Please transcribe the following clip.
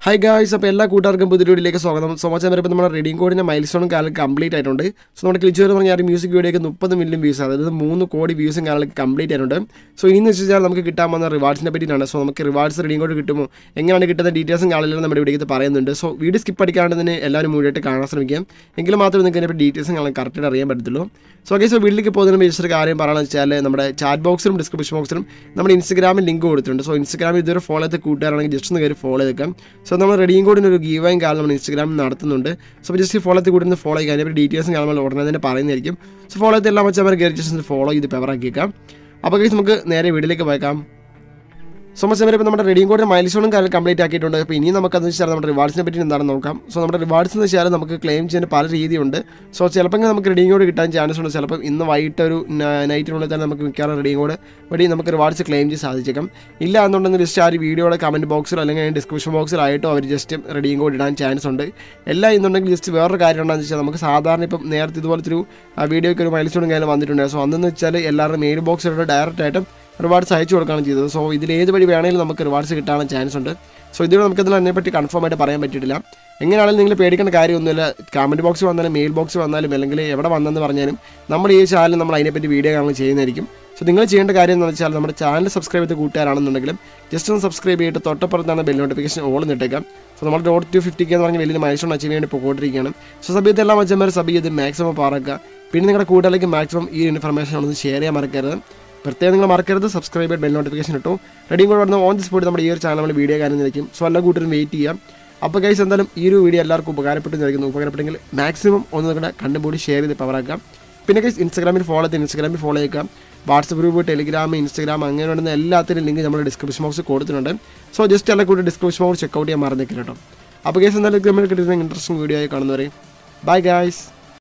hi guys അപ്പോൾ എല്ലാ കൂട്ടുകാർക്കും പുതിയ വീഡിയോയിലേക്ക് സ്വാഗതം സോ മച്ചാൻ വരുമ്പോൾ നമ്മുടെ റീഡിംഗ് കോഡിൻ്റെ മൈൽ സ്റ്റോണും കാലം കംപ്ലീറ്റ് ആയിട്ടുണ്ട് സോ നമ്മുടെ ക്ലിച്ച് എന്ന് പറഞ്ഞാൽ ഒരു മ്യൂസിക് വീഡിയോയ്ക്ക് മുപ്പത് മില്യൺ വ്യൂസ് അതായത് മൂന്ന് കോടി വ്യൂസും കാലം കംപ്ലീറ്റ് ആയിട്ടുണ്ട് സോ ഇന്ന് വെച്ചാൽ നമുക്ക് കിട്ടാൻ പോകുന്ന റിവാർഡ്സിനെ പറ്റിയിട്ടാണ് സോ നമുക്ക് റിവാർഡ്സ് റീഡിംഗ് കോഡ് കിട്ടുമോ എങ്ങനെയാണ് കിട്ടുന്ന ഡീറ്റെയിൽസും കാണില്ല നമ്മുടെ വീഡിയോയ്ക്ക് പറയുന്നുണ്ട് സോ വീഡിയോ സ്കിപ്പ് അടിക്കാണ്ട് തന്നെ എല്ലാവരും മുഴുവനായിട്ട് കാണാൻ ശ്രമിക്കാം എങ്കിൽ മാത്രമേ നിങ്ങൾക്ക് അതിനെപ്പറ്റി ഡീറ്റെയിൽസും കാണാൻ കറക്റ്റായിട്ട് അറിയാൻ പറ്റത്തുള്ളൂ സോ ഓക്കെ സോ വീട്ടിലേക്ക് പോകുന്നതിന് മുമ്പ് ഒരു കാര്യം പറയുകയെന്ന് വെച്ചാൽ നമ്മുടെ ചാറ്റ് ബോക്സിലും ഡിസ്ക്രിപ്ഷൻ ബോക്സിലും നമ്മുടെ ഇൻസ്റ്റാഗ്രാമിൽ ലിങ്ക് കൊടുത്തിട്ടുണ്ട് സോ ഇൻസ്റ്റാഗ്രാമിൽ ഇതുവരെ ഫോളോ ചെയ്ത കൂട്ടുകാരാണെങ്കിൽ ജസ്റ്റ് ഒന്ന് കയറി ഫോളോ ചെയ്തേക്കാം സോ നമ്മൾ റെഡിയും കോഡിന് ഒരു ഗീവായും കാലം നമ്മൾ ഇൻസ്റ്റാഗ്രാമിൽ നടത്തുന്നുണ്ട് സോ ജസ്റ്റ് ഫോളോ ചെയ്ത് കൂടി ഫോളോ ചെയ്യുക അതിൻ്റെ ഡീറ്റെയിൽസും കാണുമ്പോൾ ഉടനെ തന്നെ പറയുന്നതായിരിക്കും സോ ഫോളോ ചെയ്ത് എല്ലാം വെച്ചാൽ അവർ കയറി ജസ്റ്റ് ഒന്ന് ഫോളോ ചെയ്ത് പെവറാക്കിയേക്കാം അപ്പോൾ guys നമുക്ക് നേരെ വീട്ടിലേക്ക് പോയേക്കാം സോ മച്ച് ഇപ്പോൾ നമ്മുടെ റെഡിയും കോഡിന് മൈൽ സ്റ്റോണും കാര്യം കംപ്ലീറ്റ് ആക്കിയിട്ടുണ്ട് അപ്പോൾ ഇനി നമുക്കെന്ന് വെച്ചാൽ നമ്മുടെ റിവാർഡ്സിനെ പറ്റി എന്താണെന്ന് നോക്കാം സോ നമ്മുടെ റിവാർഡ്സ് എന്ന് വെച്ചാൽ നമുക്ക് ക്ലെയിം ചെയ്യാൻ പല രീതിയുണ്ട് സോ ചിലപ്പോൾ നമുക്ക് റെഡിയും കോഡ് കിട്ടാൻ ചാൻസ് ഉണ്ട് ചിലപ്പോൾ ഇന്ന് വൈകിട്ട് ഒരു നൈറ്റിനുള്ളിൽ തന്നെ നമുക്ക് മിക്കവാറും റെഡിയും കോഡ് വഴി നമുക്ക് റിവാർഡ്സ് ക്ലെയിം ചെയ്ത് സാധിച്ചേക്കാം ഇല്ല എന്നുണ്ടെങ്കിൽ ജസ്റ്റ് ആ ഒരു വീഡിയോയുടെ കമൻറ്റ് ബോക്സിലോ അല്ലെങ്കിൽ ഡിസ്ക്രിപ്ഷൻ ബോക്സിലായിട്ടോ അവർ ജസ്റ്റ് റെഡിയും കോഡ് ഇടാൻ ചാൻസ് ഉണ്ട് എല്ലാം എന്നുണ്ടെങ്കിൽ ജസ്റ്റ് വേറൊരു കാര്യം എന്താണെന്ന് വെച്ചാൽ നമുക്ക് സാധാരണ ഇപ്പം നേരത്തെ ഇതുപോലത്തെ ഒരു വീഡിയോയ്ക്ക് ഒരു മൈൽ സ്റ്റോണും കാര്യം വന്നിട്ടുണ്ട് സോ അന്നെന്ന് വെച്ചാൽ എല്ലാവരുടെ മെയിൽ ബോക്സിലോട്ട് ഡയറക്റ്റ് ആയിട്ടും റിവാർഡ്സ് അയച്ചു കൊടുക്കുകയാണ് ചെയ്തത് സോ ഇതിൽ ഏത് വഴി വേണമെങ്കിലും നമുക്ക് റിവാർഡ്സ് കിട്ടാനുള്ള ചാൻസ് ഉണ്ട് സോ ഇതിൽ നമുക്കതിൽ അതിനെപ്പറ്റി കൺഫേം ആയിട്ട് പറയാൻ പറ്റിയിട്ടില്ല എങ്ങനെയാണെങ്കിലും നിങ്ങൾ പേടിക്കേണ്ട കാര്യമൊന്നുമില്ല കമൻറ്റ് ബോക്സ് വന്നാലും മെയിൽ ബോക്സ് വന്നാലും അല്ലെങ്കിൽ എവിടെ വന്നെന്ന് പറഞ്ഞാലും നമ്മൾ ഈ ചാനൽ നമ്മൾ അതിനെപ്പറ്റി വീഡിയോ കാണാൻ ചെയ്യുന്നതായിരിക്കും സോ നിങ്ങൾ ചെയ്യേണ്ട കാര്യം എന്ന് വെച്ചാൽ നമ്മുടെ ചാനൽ സബ്സ്ക്രൈബ് ചെയ്ത കൂട്ടുകാരാണെന്നുണ്ടെങ്കിലും ജസ്റ്റ് ഒന്ന് സബ്സ്ക്രൈബ് ചെയ്തിട്ട് തൊട്ടപ്പുറത്താണ് ബെൽ നോട്ടിഫിക്കേഷൻ ഓൾ നിട്ടേക്കാം സോ നമ്മൾ ഡോട്ട് ടു ഫിഫ്റ്റി എന്ന് പറഞ്ഞ വലിയ മൈൽസ്റ്റോൺ അച്ചീവ് വേണ്ടി പോയിക്കൊണ്ടിരിക്കുകയാണ് സോ സഭ്യത്തെ എല്ലാം വെച്ചമാർ സബ് ചെയ്ത് മാക്സിമം പാറക്കുക പിന്നെ നിങ്ങളുടെ കൂട്ടുകാരിലേക്ക് മാക്സിമം ഈ ഇൻഫർമേഷൻ ഒന്ന് ഷെയർ ചെയ്യാൻ മറക്കരുത് പ്രത്യേകം നിങ്ങൾ മറക്കരുത് സബ്സ്ക്രൈബ് ചെയ്ത് ബെൽ നോട്ടിഫിക്കേഷൻ ഇട്ടു റെഡിയും കൂടെ വരുന്ന ഓൺ ദി സ്പോട്ട് നമ്മുടെ ഈ ഒരു ചാനൽ നമ്മൾ വീഡിയോ കാര്യങ്ങളിലേക്കും സോ എല്ലാ കൂട്ടരും വെയിറ്റ് ചെയ്യാം അപ്പോൾ ഗൈസ് എന്തായാലും ഈ ഒരു വീഡിയോ എല്ലാവർക്കും ഉപകാരപ്പെട്ടു നിൽക്കുന്നു ഉപകാരപ്പെട്ടെങ്കിൽ മാക്സിമം ഒന്ന് നിങ്ങളുടെ കണ്ടുകൂടി ഷെയർ ചെയ്ത് പവറാക്കാം പിന്നെ ഗൈസ് ഇൻസ്റ്റാഗ്രാമിൽ ഫോളോ ചെയ്ത് ഇൻസ്റ്റാഗ്രാമിൽ ഫോളോ ചെയ്യുക വാട്സപ്പ് ഗ്രൂപ്പ് ടെലിഗ്രാം ഇൻസ്റ്റാഗ്രാം അങ്ങനെ വരുന്ന എല്ലാത്തിനും ലിങ്ക് നമ്മൾ ഡിസ്ക്രിപ്ഷൻ ബോക്സ് കൊടുത്തിട്ടുണ്ട് സോ ജസ്റ്റ് എല്ലാ കൂടി ഡിസ്ക്രിപ്ഷൻ ബോക്സ് ചെക്കൗട്ട് ചെയ്യാൻ മറന്നേക്കില്ല കേട്ടോ അപ്പോൾ ഗൈസ് എന്തായാലും നമ്മൾ കിട്ടുന്ന ഇൻട്രസ്റ്റിംഗ് വീഡിയോ ആയി കാണുന്നവരെ ബൈ ഗൈസ്